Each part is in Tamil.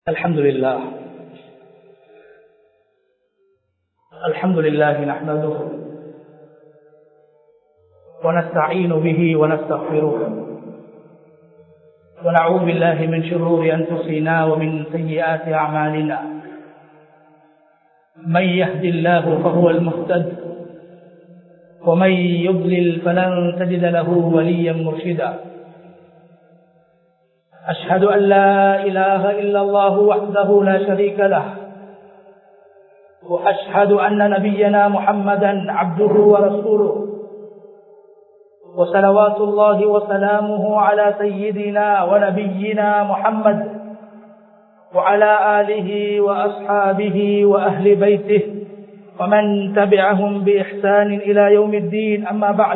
الحمد لله الحمد لله نحمده ونستعين به ونستغفره ونعوذ بالله من شرور أنفسنا ومن سيئات أعمالنا من يهد الله فهو المهتد ومن يضلل فلن تجد له وليا مرشدا أشهد أن لا إله إلا الله وحده لا شريك له وأشهد أن نبينا محمدا عبده ورسوله وصلوات الله وسلامه على سيدنا ونبينا محمد وعلى آله وأصحابه وأهل بيته ومن تبعهم بإحسان إلى يوم الدين أما بعد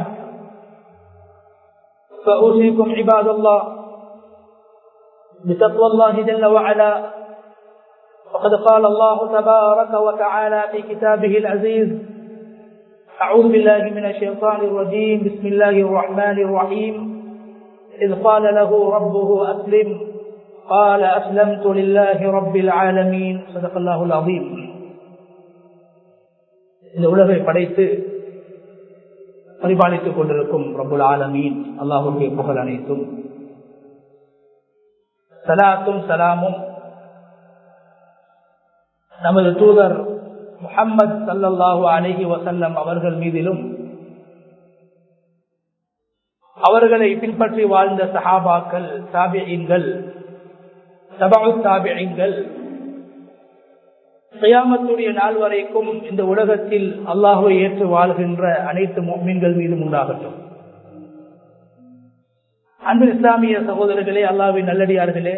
فأوصيكم عباد الله بتقوى الله جل وعلا وقد قال الله تبارك وتعالى في كتابه العزيز أعوذ بالله من الشيطان الرجيم بسم الله الرحمن الرحيم إذ قال له ربه أسلم قال أسلمت لله رب العالمين صدق الله العظيم இந்த உலகை படைத்து பரிபாலித்துக் கொண்டிருக்கும் ரபுல் ஆலமீன் அல்லாஹுடைய புகழ் அனைத்தும் சலாத்தும் சலாமும் நமது தூதர் முகம்மது சல்லல்லாஹு அலஹி வசல்லம் அவர்கள் மீதிலும் அவர்களை பின்பற்றி வாழ்ந்த சஹாபாக்கள் தாபியங்கள் சபாவு தாபியங்கள் செய்யாமத்துடைய நாள் வரைக்கும் இந்த உலகத்தில் அல்லாஹுவை ஏற்று வாழ்கின்ற அனைத்து மீன்கள் மீதும் உண்டாகட்டும் அன்பு இஸ்லாமிய சகோதரர்களே அல்லாவின் நல்லடியார்களே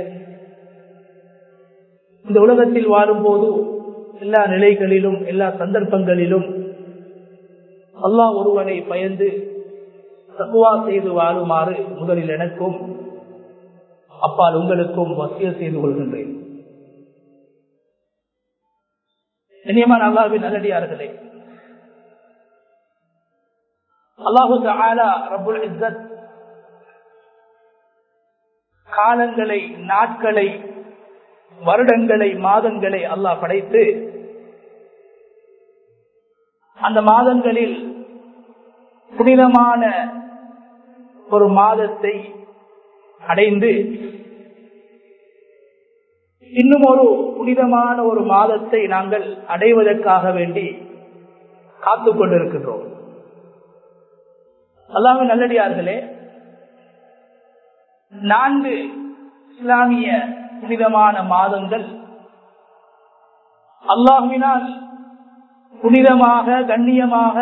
இந்த உலகத்தில் வாழும் போது எல்லா நிலைகளிலும் எல்லா சந்தர்ப்பங்களிலும் அல்லாஹ் ஒருவனை பயந்து தக்குவா செய்து வாழுமாறு முதலில் எனக்கும் அப்பால் உங்களுக்கும் வசிய செய்து கொள்கின்றேன் இனியமான அல்லாவின் நல்லடியார்களே அல்லாஹு ஆலா ரபுல் இஸ்ஸத் காலங்களை நாட்களை வருடங்களை மாதங்களை அல்லாஹ் படைத்து அந்த மாதங்களில் புனிதமான ஒரு மாதத்தை அடைந்து இன்னும் ஒரு புனிதமான ஒரு மாதத்தை நாங்கள் அடைவதற்காக வேண்டி காத்து கொண்டிருக்கின்றோம் அல்லாமே நல்லடியார்களே நான்கு இஸ்லாமிய புனிதமான மாதங்கள் அல்லாஹுவினால் புனிதமாக கண்ணியமாக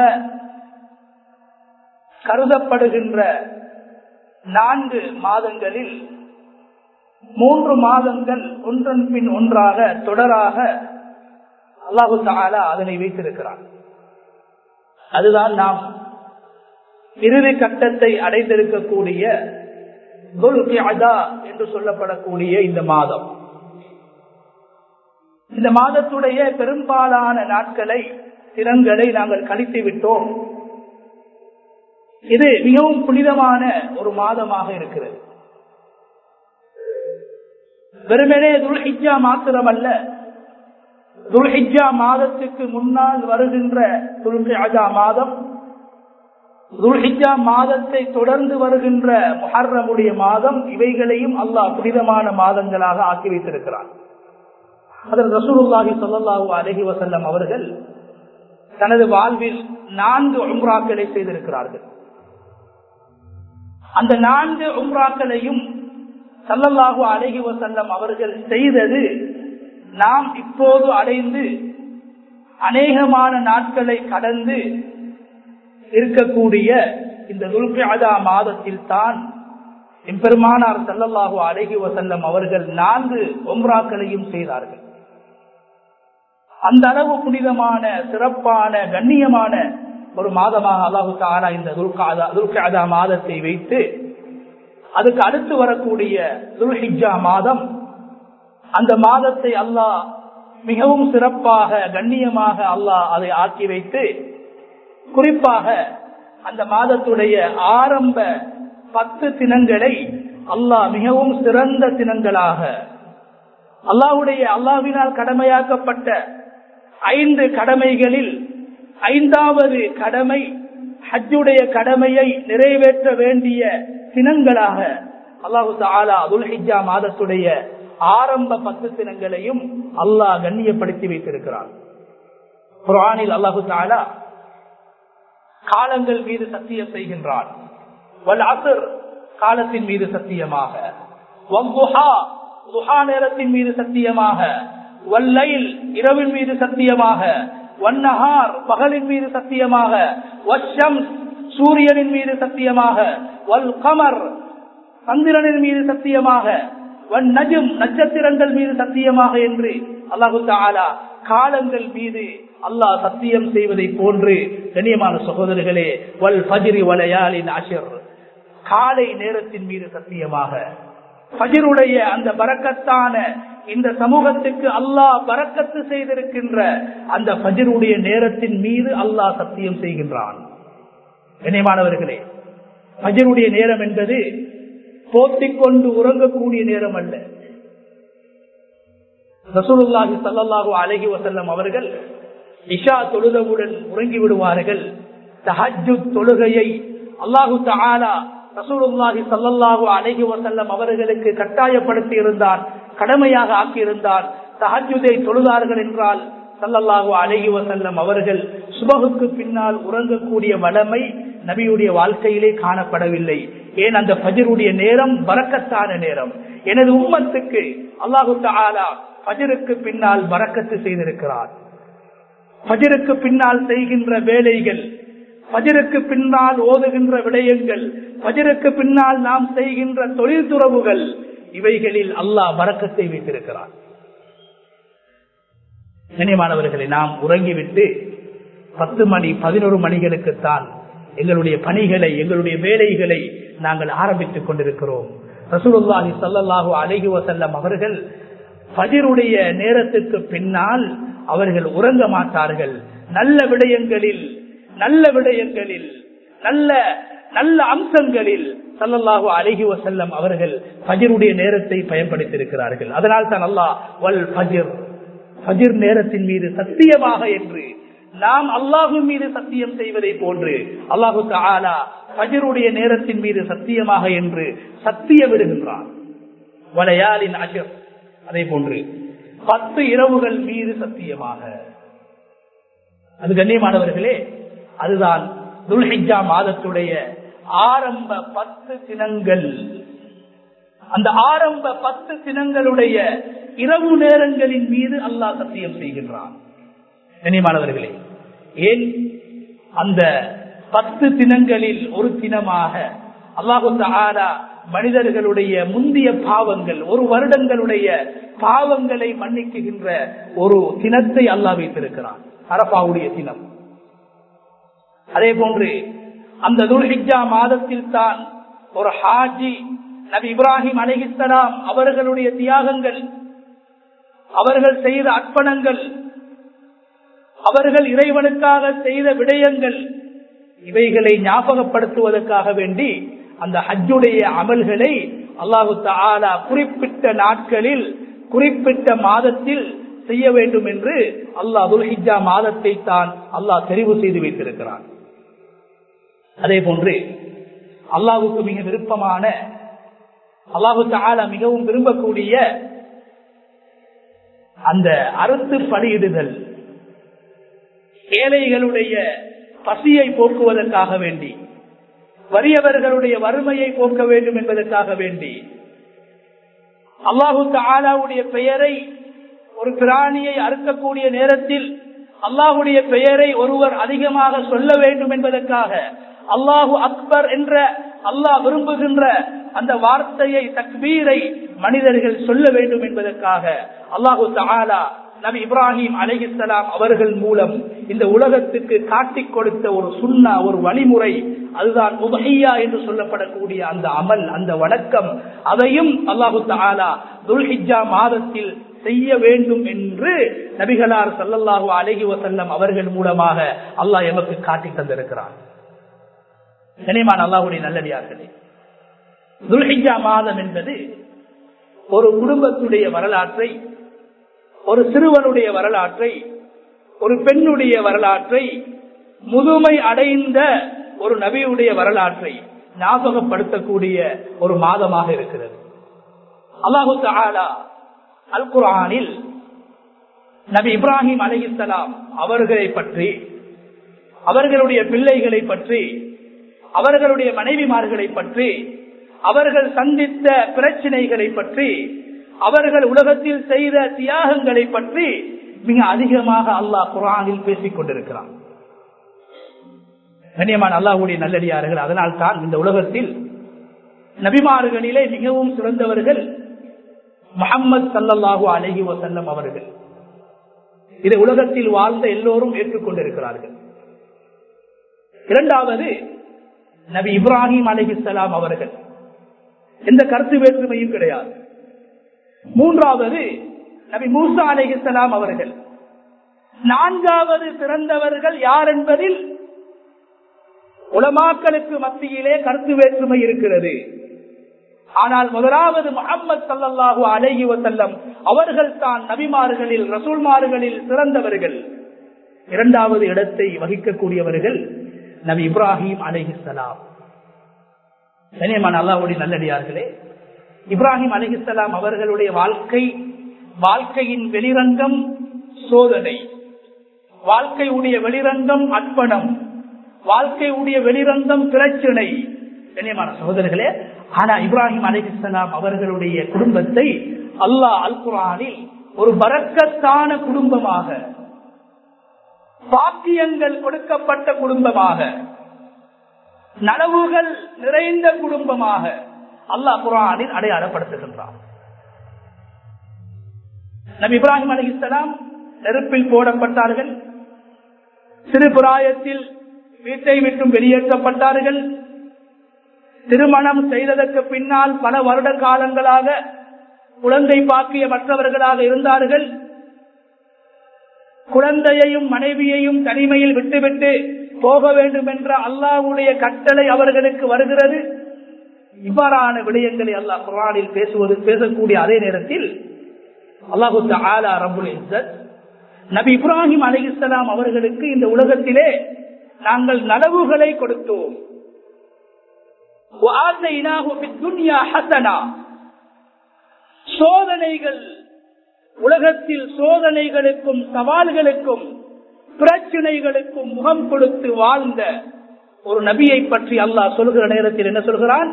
கருதப்படுகின்ற நான்கு மாதங்களில் மூன்று மாதங்கள் ஒன்றன் பின் ஒன்றாக தொடராக அல்லாஹு தாலா அதனை வைத்திருக்கிறார் அதுதான் நாம் இறுதி கட்டத்தை அடைந்திருக்கக்கூடிய என்று சொல்லப்படக்கூடிய இந்த மாதம் இந்த மாதத்துடைய பெரும்பாலான நாட்களை திறன்களை நாங்கள் கழித்து விட்டோம் இது மிகவும் புனிதமான ஒரு மாதமாக இருக்கிறது வெறுமனே துல்ஹிஜா மாத்திரமல்ல துல்ஹிஜா மாதத்துக்கு முன்னால் வருகின்ற துல்ஹிஜா மாதம் துல்ஹிஜா மாதத்தை தொடர்ந்து வருகின்ற முஹர்ரமுடைய மாதம் இவைகளையும் அல்லாஹ் புனிதமான மாதங்களாக ஆக்கி வைத்திருக்கிறார் அதில் ரசூலுல்லாஹி சொல்லல்லாஹு அலஹி வசல்லம் அவர்கள் தனது வாழ்வில் நான்கு உம்ராக்களை செய்திருக்கிறார்கள் அந்த நான்கு உம்ராக்களையும் சல்லல்லாஹு அலஹி வசல்லம் அவர்கள் செய்தது நாம் இப்போது அடைந்து அநேகமான நாட்களை கடந்து இருக்கக்கூடிய இந்த துல்கியாதா மாதத்தில் தான் எம்பெருமானார் சல்லல்லாஹு அழகி வசல்லம் அவர்கள் நான்கு ஒம்ராக்களையும் செய்தார்கள் அந்த அளவு புனிதமான சிறப்பான கண்ணியமான ஒரு மாதமாக அல்லாஹு தாரா இந்த துல்காதா துல்காதா மாதத்தை வைத்து அதுக்கு அடுத்து வரக்கூடிய துல்ஹிஜா மாதம் அந்த மாதத்தை அல்லாஹ் மிகவும் சிறப்பாக கண்ணியமாக அல்லாஹ் அதை ஆக்கி வைத்து குறிப்பாக அந்த மாதத்துடைய ஆரம்ப பத்து தினங்களை அல்லாஹ் மிகவும் சிறந்த தினங்களாக அல்லாஹுடைய அல்லாவினால் கடமையாக்கப்பட்ட ஐந்து கடமைகளில் ஐந்தாவது கடமை ஹஜ்ஜுடைய கடமையை நிறைவேற்ற வேண்டிய தினங்களாக அல்லாஹு தாலா அதுல் ஹிஜா மாதத்துடைய ஆரம்ப பத்து தினங்களையும் அல்லாஹ் கண்ணியப்படுத்தி வைத்திருக்கிறார் குரானில் அல்லாஹு தாலா காலங்கள் மீது சத்தியம் செய்கின்றான் காலத்தின் மீது சத்தியமாக நேரத்தின் மீது சத்தியமாக வல்லைல் இரவின் மீது சத்தியமாக வன்னஹார் பகலின் மீது சத்தியமாக வஷம் சூரியனின் மீது சத்தியமாக வல் கமர் சந்திரனின் மீது சத்தியமாக வன் நஜும் நட்சத்திரங்கள் மீது சத்தியமாக என்று அல்லாஹு தாலா காலங்கள் மீது அல்லாஹ் சத்தியம் செய்வதை போன்று கண்ணியமான சகோதரர்களே வல் ஃபஜ்ரி வலையாலின் அஷர் காலை நேரத்தின் மீது சத்தியமாக ஃபஜருடைய அந்த பறக்கத்தான இந்த சமூகத்துக்கு அல்லாஹ் பறக்கத்து செய்திருக்கின்ற அந்த ஃபஜருடைய நேரத்தின் மீது அல்லாஹ் சத்தியம் செய்கின்றான் கண்ணியமானவர்களே ஃபஜருடைய நேரம் என்பது போத்திக் கொண்டு உறங்கக்கூடிய நேரம் அல்ல ரசூலுல்லாஹி சல்லாஹூ அலஹி வசல்லம் அவர்கள் இஷா தொழுதவுடன் உறங்கி விடுவார்கள் தஹஜு தொழுகையை அல்லாஹு தாலா ரசூலுல்லாஹி சல்லல்லாஹு அலஹி வசல்லம் அவர்களுக்கு கட்டாயப்படுத்தி இருந்தான் கடமையாக ஆக்கியிருந்தான் தஹஜுதை தொழுதார்கள் என்றால் சல்லல்லாஹு அலஹி வசல்லம் அவர்கள் சுபகுக்கு பின்னால் உறங்கக்கூடிய வளமை நபியுடைய வாழ்க்கையிலே காணப்படவில்லை ஏன் அந்த பஜருடைய நேரம் பறக்கத்தான நேரம் எனது உம்மத்துக்கு அல்லாஹு தாலா பஜருக்கு பின்னால் பறக்கத்து செய்திருக்கிறார் பஜருக்கு பின்னால் செய்கின்ற வேலைகள் பஜருக்கு பின்னால் ஓதுகின்ற விடயங்கள் பஜருக்கு பின்னால் நாம் செய்கின்ற தொழில் துறவுகள் இவைகளில் அல்லாஹ் பறக்கத்தை வைத்திருக்கிறார் கண்ணியமானவர்களை நாம் உறங்கிவிட்டு பத்து மணி பதினோரு மணிகளுக்குத்தான் எங்களுடைய பணிகளை எங்களுடைய வேலைகளை நாங்கள் ஆரம்பித்துக் கொண்டிருக்கிறோம் ரசூலுல்லாஹி சல்லாஹூ அலஹி வசல்லம் அவர்கள் பதிருடைய நேரத்துக்கு பின்னால் அவர்கள் உறங்க மாட்டார்கள் நல்ல விடயங்களில் நல்ல விடயங்களில் நல்ல நல்ல அம்சங்களில் சல்லல்லாஹு அலஹி வசல்லம் அவர்கள் பஜருடைய நேரத்தை பயன்படுத்தியிருக்கிறார்கள் அதனால் தான் அல்லாஹ் வல் பஜிர் பஜிர் நேரத்தின் மீது சத்தியமாக என்று நாம் அல்லாஹு மீது சத்தியம் செய்வதை போன்று அல்லாஹு தாலா பஜருடைய நேரத்தின் மீது சத்தியமாக என்று சத்தியம் விடுகின்றான் வலையாலின் அஜர் அதே போன்று பத்து இரவுகள் மீது சத்தியமாக அது கண்ணியமானவர்களே அதுதான் துல்ஹிஜா மாதத்துடைய ஆரம்ப பத்து தினங்கள் அந்த ஆரம்ப பத்து தினங்களுடைய இரவு நேரங்களின் மீது அல்லாஹ் சத்தியம் செய்கின்றான் கண்ணியமானவர்களே ஏன் அந்த பத்து தினங்களில் ஒரு தினமாக அல்லாஹு தாரா மனிதர்களுடைய முந்திய பாவங்கள் ஒரு வருடங்களுடைய பாவங்களை மன்னிக்குகின்ற ஒரு தினத்தை அல்லாஹ் வைத்திருக்கிறான் அரபாவுடைய தினம் அதே போன்று அந்த துல்ஹிஜா மாதத்தில் தான் ஒரு ஹாஜி நபி இப்ராஹிம் அலிஹிஸ்லாம் அவர்களுடைய தியாகங்கள் அவர்கள் செய்த அர்ப்பணங்கள் அவர்கள் இறைவனுக்காக செய்த விடயங்கள் இவைகளை ஞாபகப்படுத்துவதற்காக வேண்டி அந்த ஹஜ்ஜுடைய அமல்களை அல்லாஹு தாலா குறிப்பிட்ட நாட்களில் குறிப்பிட்ட மாதத்தில் செய்ய வேண்டும் என்று அல்லாஹ் துல்ஹிஜா மாதத்தை தான் அல்லாஹ் தெரிவு செய்து வைத்திருக்கிறான் அதே போன்று அல்லாஹுக்கு மிக விருப்பமான அல்லாஹு தாலா மிகவும் விரும்பக்கூடிய அந்த அறுத்து பலியிடுதல் ஏழைகளுடைய பசியை போக்குவதற்காக வேண்டி வறியவர்களுடைய வறுமையை போக்க வேண்டும் என்பதற்காக வேண்டி அல்லாஹு தாலாவுடைய பெயரை ஒரு பிராணியை அறுக்கக்கூடிய நேரத்தில் அல்லாஹுடைய பெயரை ஒருவர் அதிகமாக சொல்ல வேண்டும் என்பதற்காக அல்லாஹு அக்பர் என்ற அல்லாஹ் விரும்புகின்ற அந்த வார்த்தையை தக்பீரை மனிதர்கள் சொல்ல வேண்டும் என்பதற்காக அல்லாஹு தாலா நபி இப்ராஹிம் அலிஹிஸ்லாம் அவர்கள் மூலம் இந்த உலகத்துக்கு காட்டிக் கொடுத்த ஒரு சுண்ணா ஒரு வழிமுறை அதுதான் உபஹையா என்று சொல்லப்படக்கூடிய அந்த அமல் அந்த வணக்கம் அதையும் அல்லாஹு தாலா துல்ஹிஜா மாதத்தில் செய்ய வேண்டும் என்று நபிகளார் சல்லல்லாஹு அலஹி வசல்லம் அவர்கள் மூலமாக அல்லாஹ் எமக்கு காட்டி தந்திருக்கிறார் கனிமான் அல்லாஹுடைய நல்லடியார்களே துல்ஹிஜா மாதம் என்பது ஒரு குடும்பத்துடைய வரலாற்றை ஒரு சிறுவனுடைய வரலாற்றை ஒரு பெண்ணுடைய வரலாற்றை முதுமை அடைந்த ஒரு நபியுடைய வரலாற்றை ஞாபகப்படுத்தக்கூடிய ஒரு மாதமாக இருக்கிறது அல்லாஹு தாலா அல் குரானில் நபி இப்ராஹிம் அலிசலாம் அவர்களை பற்றி அவர்களுடைய பிள்ளைகளை பற்றி அவர்களுடைய மனைவிமார்களை பற்றி அவர்கள் சந்தித்த பிரச்சனைகளை பற்றி அவர்கள் உலகத்தில் செய்த தியாகங்களை பற்றி மிக அதிகமாக அல்லாஹ் குரானில் பேசிக் கொண்டிருக்கிறான் கண்ணியமான அல்லாஹுடைய நல்லடியார்கள் அதனால் தான் இந்த உலகத்தில் நபிமார்களிலே மிகவும் சிறந்தவர்கள் முகம்மது சல்லல்லாஹூ அலஹி வசல்லம் அவர்கள் இதை உலகத்தில் வாழ்ந்த எல்லோரும் ஏற்றுக்கொண்டிருக்கிறார்கள் இரண்டாவது நபி இப்ராஹிம் அலிஹிசலாம் அவர்கள் எந்த கருத்து வேற்றுமையும் கிடையாது மூன்றாவது நபி மூசா அலிஹிசலாம் அவர்கள் நான்காவது சிறந்தவர்கள் யார் என்பதில் உலமாக்களுக்கு மத்தியிலே கருத்து வேற்றுமை இருக்கிறது ஆனால் முதலாவது முகம்மது சல்லாஹூ அலஹி வசல்லம் அவர்கள் தான் நபிமார்களில் ரசூல்மார்களில் சிறந்தவர்கள் இரண்டாவது இடத்தை வகிக்கக்கூடியவர்கள் நபி இப்ராஹிம் அலிஹிசலாம் கனியமான அல்லாவுடைய நல்லடியார்களே இப்ராஹிம் அலிஹிசலாம் அவர்களுடைய வாழ்க்கை வாழ்க்கையின் வெளிரங்கம் சோதனை வாழ்க்கையுடைய வெளிரங்கம் அர்ப்பணம் வாழ்க்கையுடைய வெளிரங்கம் பிரச்சனை கண்ணியமான சகோதரர்களே ஆனா இப்ராஹிம் அலிஹலாம் அவர்களுடைய குடும்பத்தை அல்லாஹ் அல் குரானில் ஒரு பறக்கத்தான குடும்பமாக பாக்கியங்கள் கொடுக்கப்பட்ட குடும்பமாக நனவுகள் நிறைந்த குடும்பமாக அல்லாஹ் குரானில் அடையாளப்படுத்துகின்றான் நபி இப்ராஹிம் அலிஹலாம் நெருப்பில் போடப்பட்டார்கள் சிறு பிராயத்தில் வீட்டை விட்டும் வெளியேற்றப்பட்டார்கள் திருமணம் செய்ததற்கு பின்னால் பல வருட காலங்களாக குழந்தை பாக்கிய மற்றவர்களாக இருந்தார்கள் குழந்தையையும் மனைவியையும் தனிமையில் விட்டுவிட்டு போக வேண்டும் என்ற அல்லாவுடைய கட்டளை அவர்களுக்கு வருகிறது இவ்வாறான விடயங்களை அல்லாஹ் குரானில் பேசுவது பேசக்கூடிய அதே நேரத்தில் அல்லாஹு ஆலா ரபுல் இஸ்ஸத் நபி இப்ராஹிம் அலிஸ்லாம் அவர்களுக்கு இந்த உலகத்திலே நாங்கள் நனவுகளை கொடுத்தோம் சோதனைகள் உலகத்தில் சோதனைகளுக்கும் சவால்களுக்கும் பிரச்சனைகளுக்கும் முகம் கொடுத்து வாழ்ந்த ஒரு நபியை பற்றி அல்லாஹ் சொல்கிற நேரத்தில் என்ன சொல்கிறான்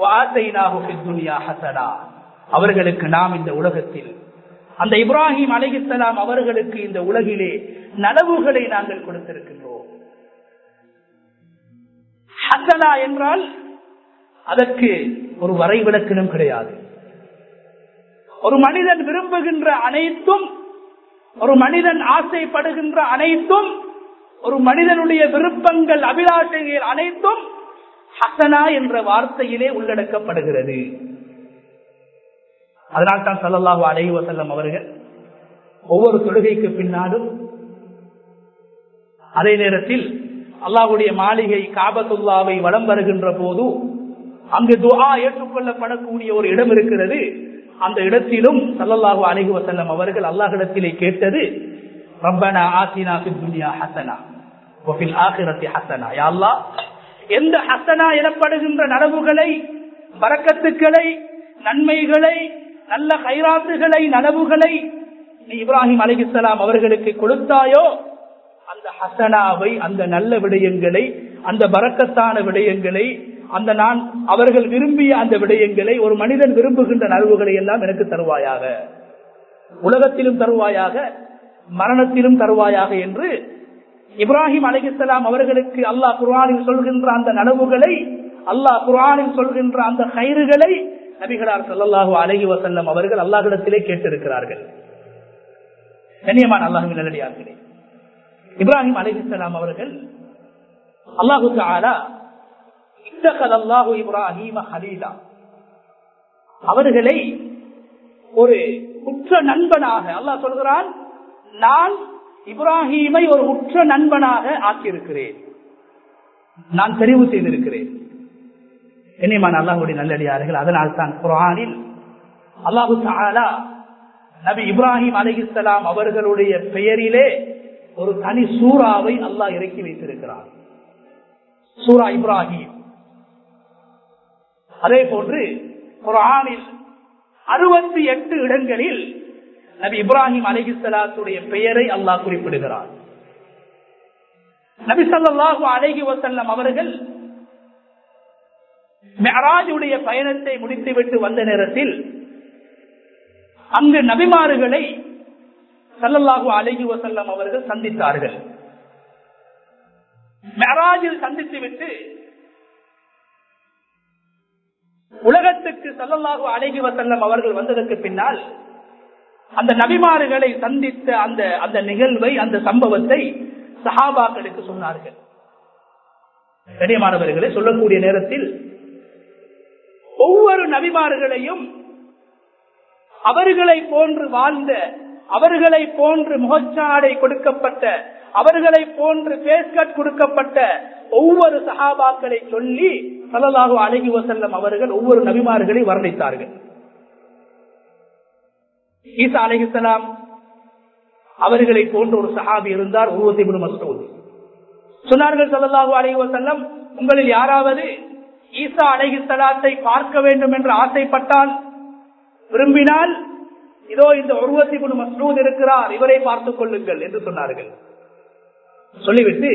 அவர்களுக்கு நாம் இந்த உலகத்தில் அந்த இப்ராஹிம் அலிஹலாம் அவர்களுக்கு இந்த உலகிலே நனவுகளை நாங்கள் கொடுத்திருக்கின்றோம் ஹசனா என்றால் அதற்கு ஒரு வரைவிலக்கணம் கிடையாது ஒரு மனிதன் விரும்புகின்ற அனைத்தும் ஒரு மனிதன் ஆசைப்படுகின்ற அனைத்தும் ஒரு மனிதனுடைய விருப்பங்கள் அபிலாஷைகள் அனைத்தும் ஹசனா என்ற வார்த்தையிலே உள்ளடக்கப்படுகிறது அதனால் தான் சல்லாஹூ அலை வசல்லம் அவர்கள் ஒவ்வொரு தொழுகைக்கு பின்னாலும் அதே நேரத்தில் அல்லாஹுடைய மாளிகை காபத்துல்லாவை வளம் வருகின்ற போது அங்கு துவா ஏற்றுக்கொள்ளப்படக்கூடிய ஒரு இடம் இருக்கிறது அந்த இடத்திலும் சல்லல்லாஹு அலஹி வசல்லம் அவர்கள் அல்லாஹிடத்திலே கேட்டது ரப்பனா ஆசினா துன்யா ஹசனா ஒஃபில் ஆகிரத்தி ஹசனா யாழ்லா எந்த ஹசனா எனப்படுகின்ற நனவுகளை பறக்கத்துக்களை நன்மைகளை நல்ல கைராத்துகளை நனவுகளை நீ இப்ராஹிம் அலிஹிஸ்லாம் அவர்களுக்கு கொடுத்தாயோ அந்த ஹசனாவை அந்த நல்ல விடயங்களை அந்த பறக்கத்தான விடயங்களை அந்த நான் அவர்கள் விரும்பிய அந்த விடயங்களை ஒரு மனிதன் விரும்புகின்ற நலவுகளை எல்லாம் எனக்கு தருவாயாக உலகத்திலும் தருவாயாக மரணத்திலும் தருவாயாக என்று இப்ராஹிம் அலிகலாம் அவர்களுக்கு அல்லாஹ் குர்ஆனில் சொல்கின்ற அந்த நனவுகளை அல்லாஹ் குர்ஆனில் சொல்கின்ற அந்த கயிறுகளை நபிகளார் சல்லாஹூ அலஹி வசல்லம் அவர்கள் அல்லாஹிடத்திலே கேட்டிருக்கிறார்கள் கண்ணியமான அல்லாஹுவின் நல்லடியார்களே இப்ராஹிம் அலிஹலாம் அவர்கள் அல்லாஹு தாலா அல்லாஹு இப்ராஹிம ஹலீலா அவர்களை ஒரு உற்ற நண்பனாக அல்லாஹ் சொல்கிறான் நான் இப்ராஹீமை ஒரு உற்ற நண்பனாக ஆக்கியிருக்கிறேன் நான் தெரிவு செய்திருக்கிறேன் என்னைமான அல்லாஹுடைய நல்லடியார்கள் அதனால் தான் குரானில் அல்லாஹு தாலா நபி இப்ராஹிம் அலிஹிஸ்லாம் அவர்களுடைய பெயரிலே ஒரு தனி சூறாவை அல்லாஹ் இறக்கி வைத்திருக்கிறார் சூரா இப்ராஹிம் அதே போன்று ஒரு ஆணில் அறுபத்தி எட்டு இடங்களில் நபி இப்ராஹிம் அலிஹிஸ்லாத்துடைய பெயரை அல்லாஹ் குறிப்பிடுகிறார் நபி சொல்லாஹு அழகி வசல்லம் அவர்கள் மெஹராஜுடைய பயணத்தை முடித்துவிட்டு வந்த நேரத்தில் அங்கு நபிமாறுகளை சல்லல்லாஹு அழகி வசல்லம் அவர்கள் சந்தித்தார்கள் மெஹராஜில் சந்தித்துவிட்டு உலகத்துக்கு சல்லல்லாஹு அழகி வசல்லம் அவர்கள் வந்ததற்கு பின்னால் அந்த நபிமாறுகளை சந்தித்த அந்த அந்த நிகழ்வை அந்த சம்பவத்தை சஹாபாக்களுக்கு சொன்னார்கள் கண்ணியமானவர்களை சொல்லக்கூடிய நேரத்தில் ஒவ்வொரு நபிமார்களையும் அவர்களை போன்று வாழ்ந்த அவர்களை போன்று முகச்சாடை கொடுக்கப்பட்ட அவர்களை போன்று பேஸ்கட் கொடுக்கப்பட்ட ஒவ்வொரு சகாபாக்களை சொல்லி சலலாக அழகி வசல்லம் அவர்கள் ஒவ்வொரு நபிமார்களை வர்ணித்தார்கள் ஈசா அலிஹலாம் அவர்களை போன்ற ஒரு சஹாபி இருந்தார் உருவத்தை மசூத் சொன்னார்கள் சல்லாஹூ அலஹி வசல்லம் உங்களில் யாராவது ஈசா அலஹி சலாத்தை பார்க்க வேண்டும் என்று ஆசைப்பட்டால் விரும்பினால் இதோ இந்த உருவத்தை மசூத் இருக்கிறார் இவரை பார்த்துக் கொள்ளுங்கள் என்று சொன்னார்கள் சொல்லிவிட்டு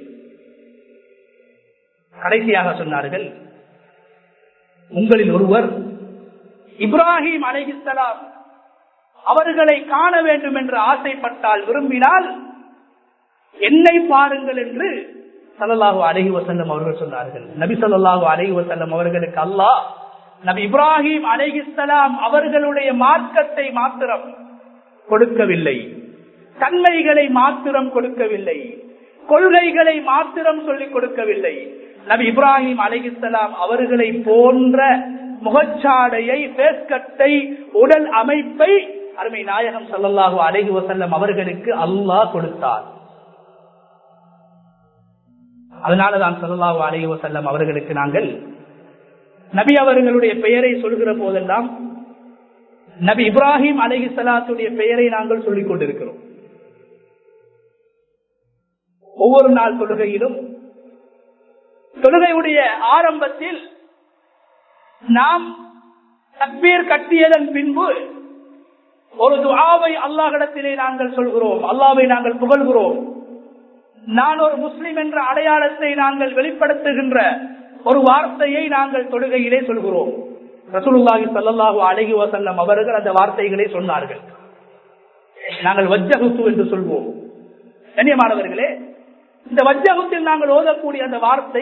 கடைசியாக சொன்னார்கள் உங்களில் ஒருவர் இப்ராஹிம் அலைஹிஸ்லாம் அவர்களை காண வேண்டும் என்று ஆசைப்பட்டால் விரும்பினால் என்னை பாருங்கள் என்று சல்லாஹூ அலஹி வசல்லம் அவர்கள் சொன்னார்கள் நபி சொல்லாஹூ அலஹி வசல்லம் அவர்களுக்கு அல்லாஹ் நபி இப்ராஹிம் அலைஹிஸ்லாம் அவர்களுடைய மார்க்கத்தை மாத்திரம் கொடுக்கவில்லை தன்மைகளை மாத்திரம் கொடுக்கவில்லை கொள்கைகளை மாத்திரம் சொல்லிக் கொடுக்கவில்லை நபி இப்ராஹிம் அலிகிஸ்லாம் அவர்களை போன்ற முகச்சாடையை பேஸ்கட்டை உடல் அமைப்பை அருமை நாயகம் சல்லல்லாஹு அலஹி வசல்லம் அவர்களுக்கு அல்லாஹ் கொடுத்தார் அதனாலதான் சல்லாஹூ அலஹி வசல்லம் அவர்களுக்கு நாங்கள் நபி அவர்களுடைய பெயரை சொல்கிற போதெல்லாம் நபி இப்ராஹிம் அலஹி சலாத்துடைய பெயரை நாங்கள் சொல்லிக் கொண்டிருக்கிறோம் ஒவ்வொரு நாள் தொழுகையிலும் தொழுகையுடைய ஆரம்பத்தில் நாம் தக்பீர் கட்டியதன் பின்பு ஒரு துவாவை அல்லாஹிடத்திலே நாங்கள் சொல்கிறோம் அல்லாவை நாங்கள் புகழ்கிறோம் நான் ஒரு முஸ்லிம் என்ற அடையாளத்தை நாங்கள் வெளிப்படுத்துகின்ற ஒரு வார்த்தையை நாங்கள் தொழுகையிலே சொல்கிறோம் ரசூலுல்லாஹி சல்லாஹூ அழகி வசல்லம் அவர்கள் அந்த வார்த்தைகளை சொன்னார்கள் நாங்கள் வஜ்ஜகுத்து என்று சொல்வோம் கண்ணியமானவர்களே இந்த வஜ்ஜகத்தில் நாங்கள் ஓதக்கூடிய அந்த வார்த்தை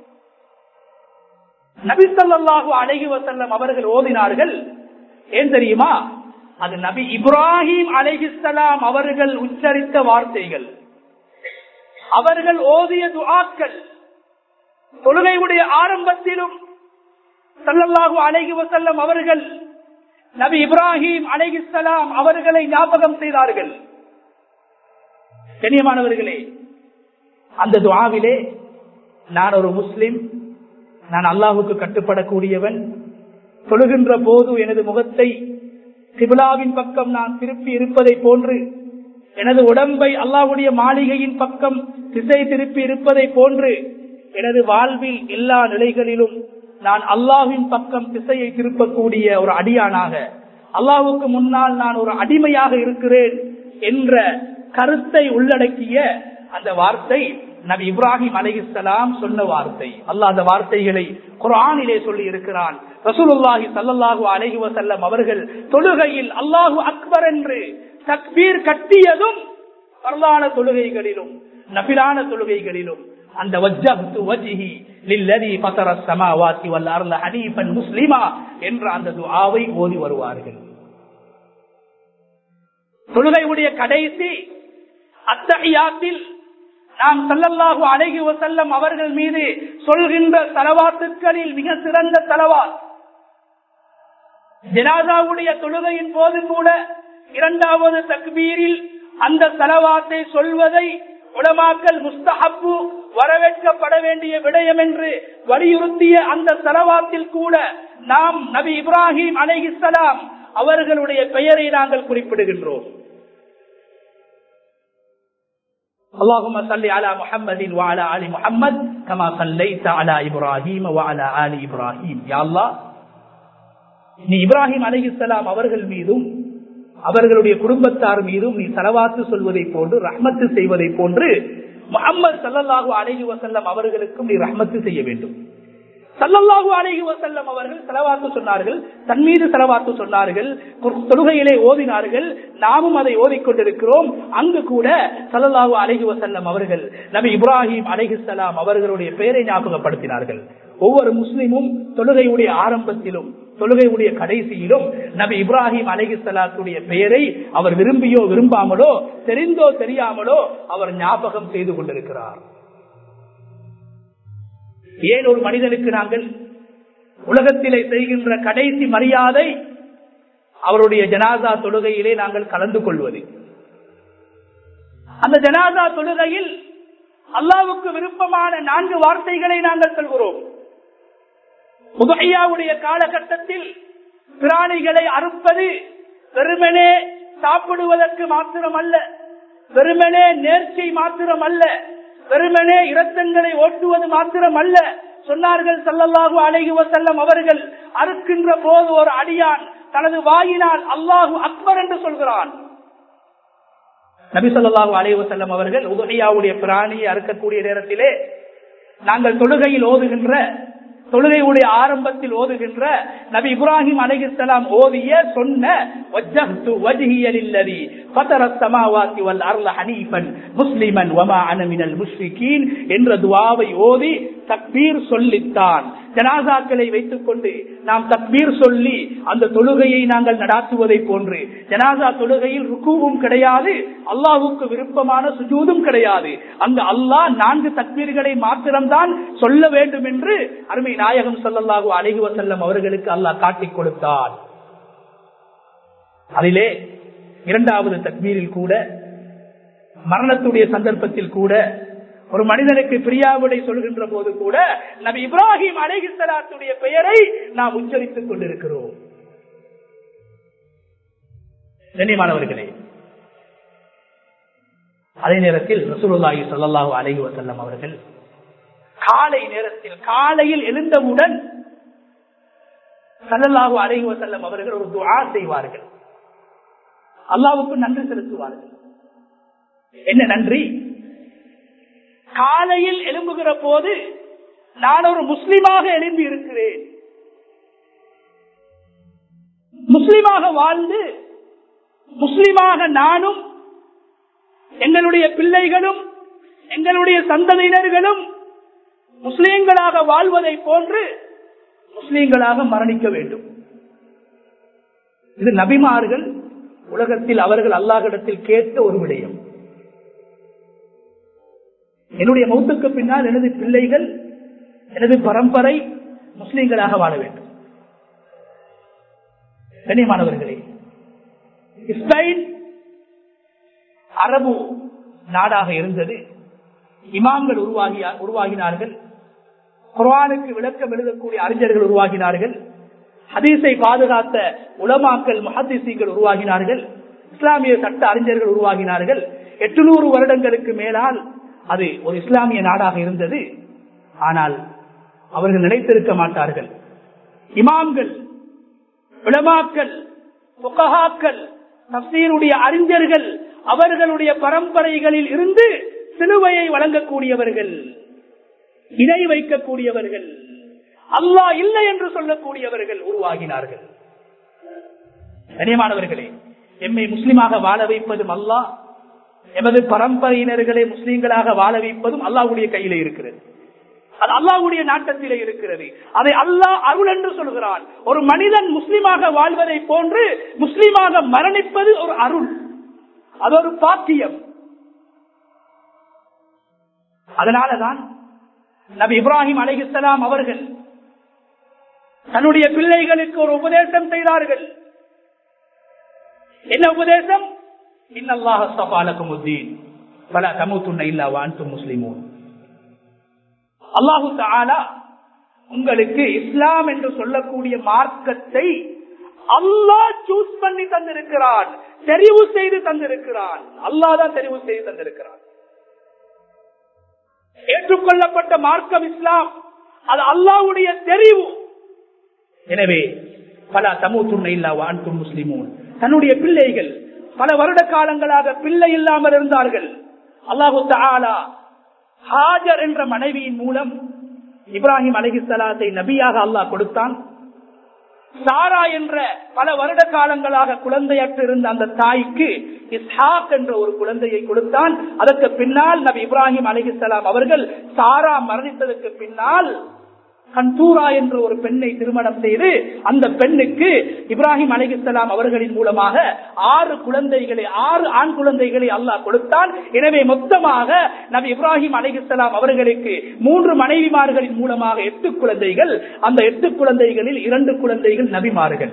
நபிசல்லாஹு அழகி வசல்லம் அவர்கள் ஓதினார்கள் ஏன் தெரியுமா அது நபி இப்ராஹிம் அலைஹிஸ்லாம் அவர்கள் உச்சரித்த வார்த்தைகள் அவர்கள் ஓதிய துஆக்கள் தொழுகையுடைய ஆரம்பத்திலும் சல்லல்லாஹு அலைஹி வசல்லம் அவர்கள் நபி இப்ராஹிம் அலைஹிஸ்லாம் அவர்களை ஞாபகம் செய்தார்கள் கண்ணியமானவர்களே அந்த துவாவிலே நான் ஒரு முஸ்லிம் நான் அல்லாஹுக்கு கட்டுப்படக்கூடியவன் தொழுகின்ற போது எனது முகத்தை சிபிலாவின் பக்கம் நான் திருப்பி இருப்பதை போன்று எனது உடம்பை அல்லாஹுடைய மாளிகையின் பக்கம் திசை திருப்பி இருப்பதை போன்று எனது வாழ்வில் எல்லா நிலைகளிலும் நான் அல்லாஹின் பக்கம் திசையை திருப்பக்கூடிய ஒரு அடியானாக அல்லாஹுக்கு முன்னால் நான் ஒரு அடிமையாக இருக்கிறேன் என்ற கருத்தை உள்ளடக்கிய அந்த வார்த்தை நபி இப்ராஹிம் அலிஹலாம் சொன்ன வார்த்தை அல்லாஹ் அந்த வார்த்தைகளை குரானிலே சொல்லி இருக்கிறான் ரசூலுல்லாஹி சல்லாஹூ அலஹி வசல்லம் அவர்கள் தொழுகையில் அல்லாஹு அக்பர் என்று தக்பீர் கட்டியதும் வரலான தொழுகைகளிலும் நபிலான தொழுகைகளிலும் அந்த வஜ்ஜஹ்து வஜ்ஹி லில்லதி ஃபதர ஸமாவாத்தி வல் அர்ல ஹனீஃபன் முஸ்லிமா என்ற அந்த துஆவை ஓதி வருவார்கள் தொழுகையுடைய கடைசி அத்தஹியாத்தில் நாம் சல்லல்லாஹு அழகி வசல்லம் அவர்கள் மீது சொல்கின்ற தலவாத்துக்களில் மிக சிறந்த தலவாத் ஜனாதாவுடைய தொழுகையின் போது கூட இரண்டாவது தக்பீரில் அந்த தலவாத்தை சொல்வதை உடமாக்கல் முஸ்தஹப்பு வரவேற்கப்பட வேண்டிய விடயம் என்று வலியுறுத்திய அந்த தலவாத்தில் கூட நாம் நபி இப்ராஹிம் அலைஹிஸ்லாம் அவர்களுடைய பெயரை நாங்கள் குறிப்பிடுகின்றோம் اللهم صل على محمد وعلى ال محمد كما صليت على ابراهيم وعلى ال ابراهيم يا الله நீ இப்ராஹிம் அலைஹிஸ்ஸலாம் அவர்கள் மீதும் அவர்களுடைய குடும்பத்தார் மீதும் நீ செலவாத்து சொல்வதை போன்று ரஹ்மத்து செய்வதை போன்று முகமது சல்லல்லாஹு அலைஹி வசல்லம் அவர்களுக்கும் நீ ரஹ்மத்து செய்ய வேண்டும் சல்லல்லாஹு அலைஹி வசல்லம் அவர்கள் செலவாத்து சொன்னார்கள் தன் மீது செலவாத்து சொன்னார்கள் தொழுகையிலே ஓதினார்கள் நாமும் அதை ஓதிக்கொண்டிருக்கிறோம் அங்கு கூட சல்லல்லாஹு அலைஹி வசல்லம் அவர்கள் நபி இப்ராஹிம் அலைஹிஸ்லாம் அவர்களுடைய பெயரை ஞாபகப்படுத்தினார்கள் ஒவ்வொரு முஸ்லிமும் தொழுகையுடைய ஆரம்பத்திலும் தொழுகையுடைய கடைசியிலும் நபி இப்ராஹிம் அலைஹிஸ்லாத்துடைய பெயரை அவர் விரும்பியோ விரும்பாமலோ தெரிந்தோ தெரியாமலோ அவர் ஞாபகம் செய்து கொண்டிருக்கிறார் ஏன் ஒரு மனிதனுக்கு நாங்கள் உலகத்திலே செய்கின்ற கடைசி மரியாதை அவருடைய ஜனாதா தொழுகையிலே நாங்கள் கலந்து கொள்வது அந்த ஜனாதா தொழுகையில் அல்லாவுக்கு விருப்பமான நான்கு வார்த்தைகளை நாங்கள் சொல்கிறோம் உதகையாவுடைய காலகட்டத்தில் பிராணிகளை அறுப்பது வெறுமனே சாப்பிடுவதற்கு மாத்திரம் அல்ல வெறுமனே நேர்ச்சி மாத்திரம் அல்ல வெறுமனே இரத்தங்களை ஓட்டுவது மாத்திரம் அல்ல சொன்னார்கள் சல்லல்லாஹு அலைஹி வசல்லம் அவர்கள் அறுக்கின்ற போது ஒரு அடியான் தனது வாயினால் அல்லாஹு அக்பர் என்று சொல்கிறான் நபி சொல்லாஹு அலைஹி வசல்லம் அவர்கள் உதகையாவுடைய பிராணியை அறுக்கக்கூடிய நேரத்திலே நாங்கள் தொழுகையில் ஓதுகின்ற தொழுகையுடைய ஆரம்பத்தில் ஓதுகின்ற நபி இப்ராஹிம் அலைஹிஸ்லாம் ஓதிய சொன்ன என்ற துவாவை ஓதி தக்பீர் சொல்லித்தான் ஜனாசாக்களை வைத்துக் கொண்டு நாம் தக்பீர் சொல்லி அந்த தொழுகையை நாங்கள் நடாத்துவதை போன்று ஜனாசா தொழுகையில் ருக்குவும் கிடையாது அல்லாஹுக்கு விருப்பமான சுஜூதும் கிடையாது அங்கு அல்லாஹ் நான்கு தக்பீர்களை மாத்திரம்தான் சொல்ல வேண்டும் என்று அருமை நாயகம் சொல்லல்லாஹு அழகி வசல்லம் அவர்களுக்கு அல்லாஹ் காட்டிக் கொடுத்தார் அதிலே இரண்டாவது தக்பீரில் கூட மரணத்துடைய சந்தர்ப்பத்தில் கூட ஒரு மனிதனுக்கு பிரியாவிடை சொல்கின்ற போது கூட நபி இப்ராஹிம் அலைகிஸ்லாத்துடைய பெயரை நாம் உச்சரித்துக் கொண்டிருக்கிறோம் கண்ணியமானவர்களே அதே நேரத்தில் ரசூலுல்லாஹி ஸல்லல்லாஹு அலைஹி வஸல்லம் அவர்கள் காலை நேரத்தில் காலையில் எழுந்தவுடன் ஸல்லல்லாஹு அலைஹி வஸல்லம் அவர்கள் ஒரு துஆ செய்வார்கள் அல்லாஹ்வுக்கு நன்றி செலுத்துவார்கள் என்ன நன்றி காலையில் எழும்புகிற போது நான் ஒரு முஸ்லிமாக எழும்பி இருக்கிறேன் முஸ்லிமாக வாழ்ந்து முஸ்லிமாக நானும் எங்களுடைய பிள்ளைகளும் எங்களுடைய சந்ததியினர்களும் முஸ்லீம்களாக வாழ்வதை போன்று முஸ்லீம்களாக மரணிக்க வேண்டும் இது நபிமார்கள் உலகத்தில் அவர்கள் அல்லாஹிடத்தில் கேட்ட ஒரு விடயம் என்னுடைய மௌத்துக்கு பின்னால் எனது பிள்ளைகள் எனது பரம்பரை முஸ்லீம்களாக வாழ வேண்டும் கண்ணியமானவர்களே இஸ்ரேல் அரபு நாடாக இருந்தது இமாம்கள் உருவாகி உருவாகினார்கள் குர்ஆனுக்கு விளக்கம் எழுதக்கூடிய அறிஞர்கள் உருவாகினார்கள் ஹதீஸை பாதுகாத்த உலமாக்கல் மஹதிசீங்கள் உருவாகினார்கள் இஸ்லாமிய சட்ட அறிஞர்கள் உருவாகினார்கள் எட்டுநூறு வருடங்களுக்கு மேலால் அது ஒரு இஸ்லாமிய நாடாக இருந்தது ஆனால் அவர்கள் நினைத்திருக்க மாட்டார்கள் இமாம்கள் விளமாக்கல் புகஹாக்கள் தப்சீருடைய அறிஞர்கள் அவர்களுடைய பரம்பரைகளில் இருந்து சிலுவையை வழங்கக்கூடியவர்கள் இணை வைக்கக்கூடியவர்கள் அல்லாஹ் இல்லை என்று சொல்லக்கூடியவர்கள் உருவாகினார்கள் கனியமானவர்களே எம்மை முஸ்லிமாக வாழ வைப்பதும் அல்லாஹ் எமது பரம்பரையினர்களை முஸ்லீம்களாக வாழ வைப்பதும் அல்லாஹ்வுடைய கையில இருக்கிறது அது அல்லாஹ்வுடைய நாட்டத்திலே இருக்கிறது அதை அல்லாஹ் அருள் என்று சொல்கிறான் ஒரு மனிதன் முஸ்லிமாக வாழ்வதை போன்று முஸ்லிமாக மரணிப்பது ஒரு அருள் அது ஒரு பாக்கியம் அதனாலதான் நபி இப்ராஹிம் அலைஹிஸ்லாம் அவர்கள் தன்னுடைய பிள்ளைகளுக்கு ஒரு உபதேசம் செய்தார்கள் என்ன உபதேசம் இன்னல்லாஹ் அஸ்தஃபாலக்கும் உத்தீன் பல தமுத்துன்ன இல்லா வான்தும் முஸ்லிமூன் அல்லாஹு தாலா உங்களுக்கு இஸ்லாம் என்று சொல்லக்கூடிய மார்க்கத்தை அல்லாஹ் சூஸ் பண்ணி தந்திருக்கிறான் தெரிவு செய்து தந்திருக்கிறான் அல்லாஹ் தான் தெரிவு செய்து தந்திருக்கிறான் ஏற்றுக்கொள்ளப்பட்ட மார்க்கம் இஸ்லாம் அது அல்லாவுடைய தெரிவு எனவே பல தமுத்துண்ண இல்லா வான்கும் முஸ்லிமூன் தன்னுடைய பிள்ளைகள் பல வருட காலங்களாக பிள்ளை இல்லாமல் இருந்தார்கள் அல்லாஹு தாலா ஹாஜர் என்ற மனைவியின் மூலம் இப்ராஹிம் அலஹிசலாத்தை நபியாக அல்லாஹ் கொடுத்தான் சாரா என்ற பல வருட காலங்களாக குழந்தையற்று இருந்த அந்த தாய்க்கு இஸ்ஹாக் என்ற ஒரு குழந்தையை கொடுத்தான் அதற்கு பின்னால் நபி இப்ராஹிம் அலிஹிசலாம் அவர்கள் சாரா மரணித்ததற்கு பின்னால் கந்தூரா என்ற ஒரு பெண்ணை திருமணம் செய்து அந்த பெண்ணுக்கு இப்ராஹிம் அலிகலாம் அவர்களின் மூலமாக ஆறு குழந்தைகளை ஆறு ஆண் குழந்தைகளை அல்லாஹ் கொடுத்தான் எனவே மொத்தமாக நபி இப்ராஹிம் அலிகலாம் அவர்களுக்கு மூன்று மனைவிமார்களின் மூலமாக எட்டு குழந்தைகள் அந்த எட்டு குழந்தைகளில் இரண்டு குழந்தைகள் நபிமார்கள்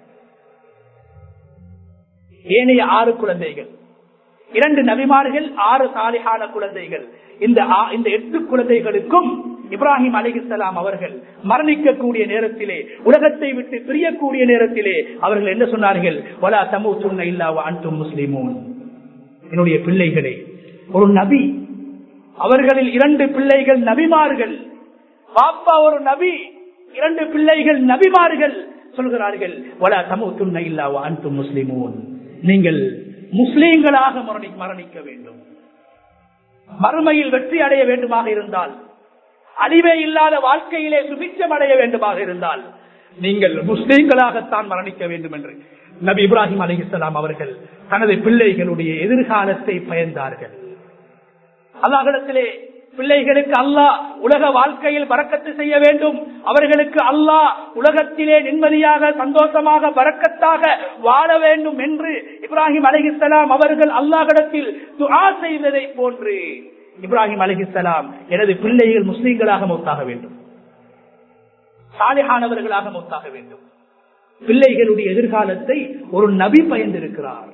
ஏனைய ஆறு குழந்தைகள் இரண்டு நபிமார்கள் ஆறு சாலிகான குழந்தைகள் இந்த இந்த எட்டு குழந்தைகளுக்கும் இப்ராஹிம் அலிகலாம் அவர்கள் மரணிக்கக்கூடிய நேரத்திலே உலகத்தை விட்டு பிரியக்கூடிய நேரத்திலே அவர்கள் என்ன சொன்னார்கள் வலா தமு சுண்ண இல்லா அன்தும் முஸ்லிமூன் என்னுடைய பிள்ளைகளே ஒரு நபி அவர்களில் இரண்டு பிள்ளைகள் நபிமார்கள் பாப்பா ஒரு நபி இரண்டு பிள்ளைகள் நபிமார்கள் சொல்கிறார்கள் வலா தமு துண்ண இல்லா அன்தும் முஸ்லிமூன் நீங்கள் முஸ்லீம்களாக மரணிக்க வேண்டும் மறுமையில் வெற்றி அடைய வேண்டுமாக இருந்தால் அழிவே இல்லாத வாழ்க்கையிலே சுபிச்சம் அடைய வேண்டுமாக இருந்தால் நீங்கள் முஸ்லீம்களாகத்தான் மரணிக்க வேண்டும் என்று நபி இப்ராஹிம் அலிஹலாம் அவர்கள் தனது பிள்ளைகளுடைய எதிர்காலத்தை பயந்தார்கள் அல்லாஹிடத்திலே பிள்ளைகளுக்கு அல்லாஹ் உலக வாழ்க்கையில் பறக்கத்து செய்ய வேண்டும் அவர்களுக்கு அல்லாஹ் உலகத்திலே நிம்மதியாக சந்தோஷமாக பறக்கத்தாக வாழ வேண்டும் என்று இப்ராஹிம் அலிஹலாம் அவர்கள் அல்லாஹிடத்தில் துஆ செய்ததை போன்று இப்ராஹிம் அலிஹலாம் எனது பிள்ளைகள் முஸ்லீம்களாக மௌத்தாக வேண்டும் சாலிஹானவர்களாக மௌத்தாக வேண்டும் பிள்ளைகளுடைய எதிர்காலத்தை ஒரு நபி பயந்திருக்கிறார்